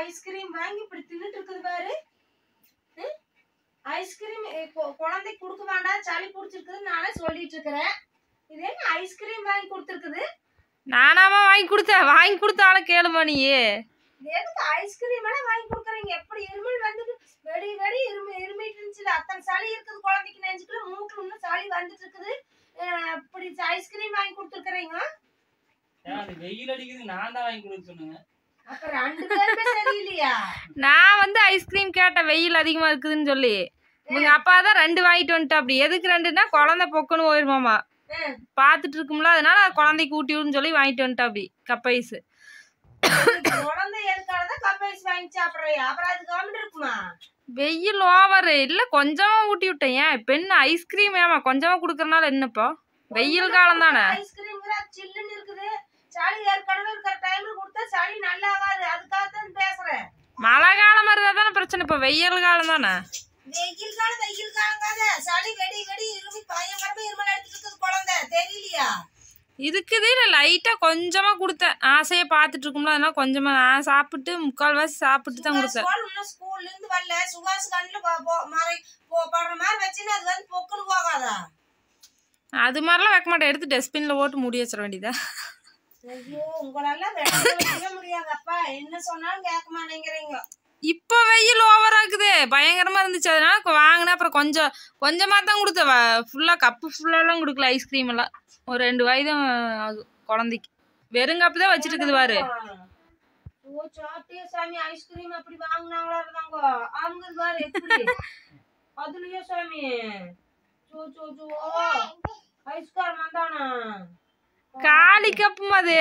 Ice cream வாங்கி இப்படி தின்னுட்டு இருக்குது பாரு ம்? ஐஸ்கிரீம் கொ- குழந்தைக்கு கொடுக்க வேண்டாம் சளி பிடிச்சிருக்குதுன்னு நானே சொல்லிட்டு இருக்கிறேன் இது என்ன ஐஸ்கிரீம் வாங்கி கொடுத்துருக்குது நானாமா வாங்கி கொடுத்தேன் வாங்கி கொடுத்தாலும் கேளுமா நீ இது எதுக்கு ஐஸ்கிரீம் எல்லாம் வாங்கி கொடுக்குறீங்க எப்படி இருமல் வந்துட்டு வெடி வெடி இருமி இருமிட்டு இருந்துச்சு அத்தனை சளி இருக்குது குழந்தைக்கு நினைச்சுக்கல மூக்குல இன்னும் சளி வந்துட்டு இருக்குது அஹ் இப்படி ஐஸ்கிரீம் வாங்கி கொடுத்துருக்குறீங்க ஏன் அது வெயில் அடிக்குது நான் தான் வாங்கி கொடுக்க சொன்னேங்க அப்ப ரெண்டு பேருமே சரியில்லையா நான் வந்து ஐஸ்கிரீம் கேட்டேன் வெயில் அதிகமா இருக்குதுன்னு சொல்லி இவங்க அப்பா தான் ரெண்டு வாங்கிட்டு வந்துட்டா அப்படி எதுக்கு ரெண்டுன்னா குழந்தை பொக்குன்னு போயிருமாமா ம். பார்த்துட்டு இருக்கும்ல அதனால குழந்தைக்கு ஊட்டி விடுன்னு சொல்லி வாங்கிட்டு வந்துட்டா அப்படி கப் ஐஸ் குழந்தை எதுக்காகதான் கப் ஐஸ் வாங்கி சாப்பிடுறியா அப்புறம் அது கவர்மெண்ட் இருக்குமா வெயில் ஓவர் இல்ல கொஞ்சமா ஊட்டி விட்டேன் ஏன் இப்ப என்ன ஐஸ்கிரீம் ஏமா கொஞ்சமா குடுக்கறனால என்னப்பா வெயில் காலம் தானே ஐஸ்கிரீம் சில்லுன்னு இருக்குது சளி ஏற்கனவே இருக்கிற டைம்ல கொடுத்தா சளி நல்லா ஆகாது அதுக்காக தான் பேசுறேன் மழை காலமா இருந்தா தானே பிரச்சனை இப்ப வெயில் காலம் தானே வெயில் காலம் வெயில் காலங்காத சளி வெடி வெடி இருமி பயங்கரமா இருமல் எடுத்துட்டு இருக்குது குழந்தை தெரியலையா இதுக்குதே நான் லைட்டா கொஞ்சமா கொடுத்தேன் ஆசையா பாத்துட்டு இருக்கும்ல அதனால கொஞ்சமா நான் சாப்பிட்டு முக்கால்வாசி சாப்பிட்டு தான் கொடுத்தேன் ஸ்கூல் இன்னும் ஸ்கூல்ல இருந்து வரல சுகாசு கண்ணுல போ- போ- மறை போ- படுற மாதிரி வச்சுன்னு அது வந்து பொக்குன்னு போகாதா அது மாதிரிலாம் வைக்க மாட்டேன் எடுத்து டஸ்ட்பின்ல போட்டு மூடி வச்சிட வேண்டியதா ஐயோ உங்களெல்லாம் வெளியே வைக்கவே முடியாதப்பா என்ன சொன்னாலும் கேட்க மாட்டேங்கிறீங்க இப்போ வெயில் ஓவர் ஆகுது பயங்கரமா இருந்துச்சு அதனால கொ- வாங்கினேன் அப்புறம் கொஞ்சம் கொஞ்சமா தான் கொடுத்தேன் ஃபுல்லா கப்பு ஃபுல்லாலாம் கொடுக்கல ஐஸ்கிரீம் எல்லாம் ஒரு ரெண்டு வாய் தான் ஆகும் குழந்தைக்கு வெறும் கப்பு தான் வச்சிட்டு இருக்குது பாரு ஓ சாப்பிட்டே சாமி ஐஸ்கிரீம் அப்படி வாங்குனாங்களா இருந்தாங்க அவங்க பாரு எப்படி அதுலயே சாமி சோ சோ சோ ஐஸ்கார் வந்தானா காலி கப்புமா அது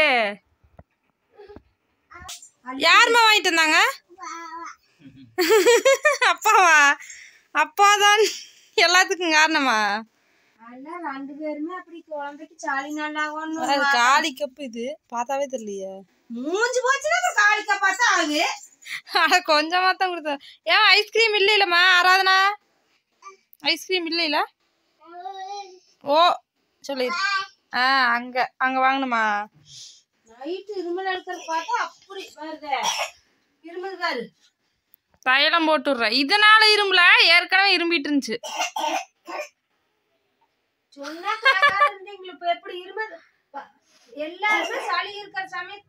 யாரும்மா வாங்கிட்டு வந்தாங்க அப்பாவா அப்பா தான் எல்லாத்துக்கும் காரணமா அல்ல ரெண்டு பேருமே அப்படி குழந்தைக்கு சளி நல்லா அது காலி கப்பு இது பார்த்தாவே தெரியலையே மூஞ்சி போச்சுன்னா அப்புறம் காலிக்கா பார்த்தா ஆகுது அட கொஞ்சமா தான் கொடுத்தேன் ஏன் ஐஸ்கிரீம் இல்லை இல்லம்மா ஆராதனா ஐஸ்கிரீம் இல்லை இல்ல ஓ சொல்லி ஆ அங்க அங்க வாங்கணுமா நைட்டு இருமல் எடுக்கிறது பார்த்தா அப்படி வருது இருமல் பாரு தைலம் போட்டு விட்றேன் இதனால இரும்பல ஏற்கனவே இரும்பிட்டு இருந்துச்சு சொன்னா கேட்காத இருந்தீங்களா இப்ப எப்படி இருமல் ப- எல்லாருமே சளி இருக்கிற சமயம்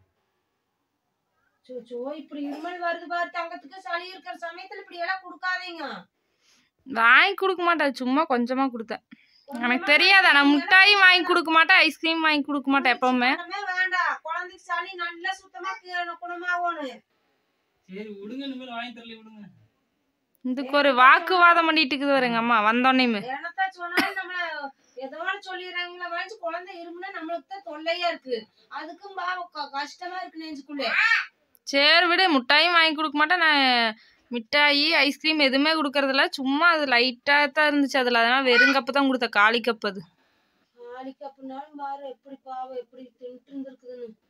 சோ சோ இப்படி இருமல் வருது பாரு தங்கத்துக்கு சளி இருக்கிற சமயத்துல இப்படி எல்லாம் கொடுக்காதீங்க வாங்கி கொடுக்க மாட்டேன் சும்மா கொஞ்சமா கொடுத்தேன் எனக்கு தெரியாதா நான் மிட்டாயும் வாங்கி கொடுக்க மாட்டேன் ஐஸ்கிரீம் வாங்கி கொடுக்க மாட்டேன் எப்பவுமே ஒண்ணுமே வேண்டாம் குழந்தைக்கு சளி நல்லா சுத்தமா கீழே குணமாகணும் சரி விடுங்க இனிமேல் வாங்கி தரல விடுங்க இதுக்கு ஒரு வாக்குவாதம் பண்ணிட்டு இருக்குது பாரு எங்க அம்மா வந்தோடனேயுமே என்னத்தான் சொன்னாலும் நம்மள ஏதோ ஒண்ணு சொல்லிடுறாங்களா வச்சு குழந்தை இருமுன்னா நம்மளுக்கு தான் தொல்லையா இருக்கு அதுக்கும் பாவம் க- கஷ்டமா இருக்கு நெஞ்சுக்குள்ளே சரி விடு மிட்டாயும் வாங்கி கொடுக்க மாட்டேன் நான் மிட்டாயி ஐஸ்கிரீம் எதுவுமே கொடுக்கறதில்ல சும்மா அது லைட்டாக தான் இருந்துச்சு அதில் அதனால வெறும் கப்பு தான் கொடுத்தேன் காலி கப்பு அது நாளைக்கு அப்படின்னாலும் பாரு எப்படி பாவம் எப்படி தின்ட்டு இருந்திருக்குதுன்னு